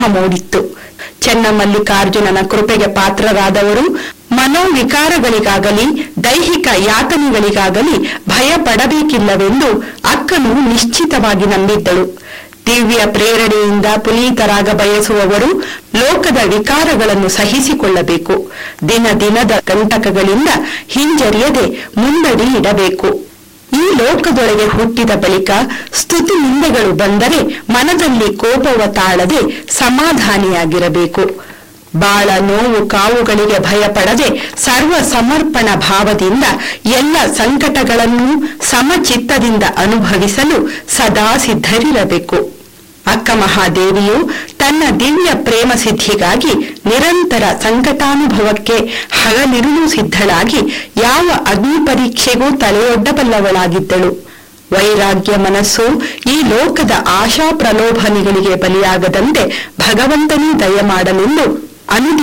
ಮೂಡಿತ್ತು ಚೆನ್ನಮಲ್ಲಿಕಾರ್ಜುನನ ಕೃಪೆಗೆ ಪಾತ್ರರಾದವರು ಮನೋವಿಕಾರಗಳಿಗಾಗಲಿ ದೈಹಿಕ ಯಾತನೆಗಳಿಗಾಗಲಿ ಭಯ ಪಡಬೇಕಿಲ್ಲವೆಂದು ಅಕ್ಕನು ನಿಶ್ಚಿತವಾಗಿ ನಂಬಿದ್ದಳು ದಿವ್ಯ ಪ್ರೇರಣೆಯಿಂದ ಪುನೀತರಾಗ ಬಯಸುವವರು ಲೋಕದ ವಿಕಾರಗಳನ್ನು ಸಹಿಸಿಕೊಳ್ಳಬೇಕು ದಿನ ದಿನದ ಕಂಟಕಗಳಿಂದ ಹಿಂಜರಿಯದೆ ಮುಂದಡಿ ಇಡಬೇಕು ಈ ಲೋಕದೊಳಗೆ ಹುಟ್ಟಿದ ಬಳಿಕ ಸ್ತುತಿ ನಿಂದೆಗಳು ಬಂದರೆ ಮನದಲ್ಲಿ ಕೋಪವ ತಾಳದೆ ಸಮಾಧಾನಿಯಾಗಿರಬೇಕು ಬಾಳ ನೋವು ಕಾವುಗಳಿಗೆ ಭಯಪಡದೆ ಸರ್ವ ಸಮರ್ಪಣ ಭಾವದಿಂದ ಎಲ್ಲ ಸಂಕಟಗಳನ್ನು ಸಮಚಿತ್ತದಿಂದ ಅನುಭವಿಸಲು ಸದಾ ಸಿದ್ಧರಿರಬೇಕು ಅಕ್ಕ ಮಹಾದೇವಿಯು ತನ್ನ ದಿವ್ಯ ಪ್ರೇಮ ಸಿದ್ಧಿಗಾಗಿ ನಿರಂತರ ಸಂಕಟಾನುಭವಕ್ಕೆ ಹಗಲಿರುಳು ಸಿದ್ಧಳಾಗಿ ಯಾವ ಅಗ್ನಿ ಪರೀಕ್ಷೆಗೂ ತಲೆಯೊಡ್ಡಬಲ್ಲವಳಾಗಿದ್ದಳು ವೈರಾಗ್ಯ ಮನಸ್ಸು ಈ ಲೋಕದ ಆಶಾ ಪ್ರಲೋಭನೆಗಳಿಗೆ ಬಲಿಯಾಗದಂತೆ ಭಗವಂತನೇ ದಯ ಮಾಡಲೆಂದು ಅನುದಿನ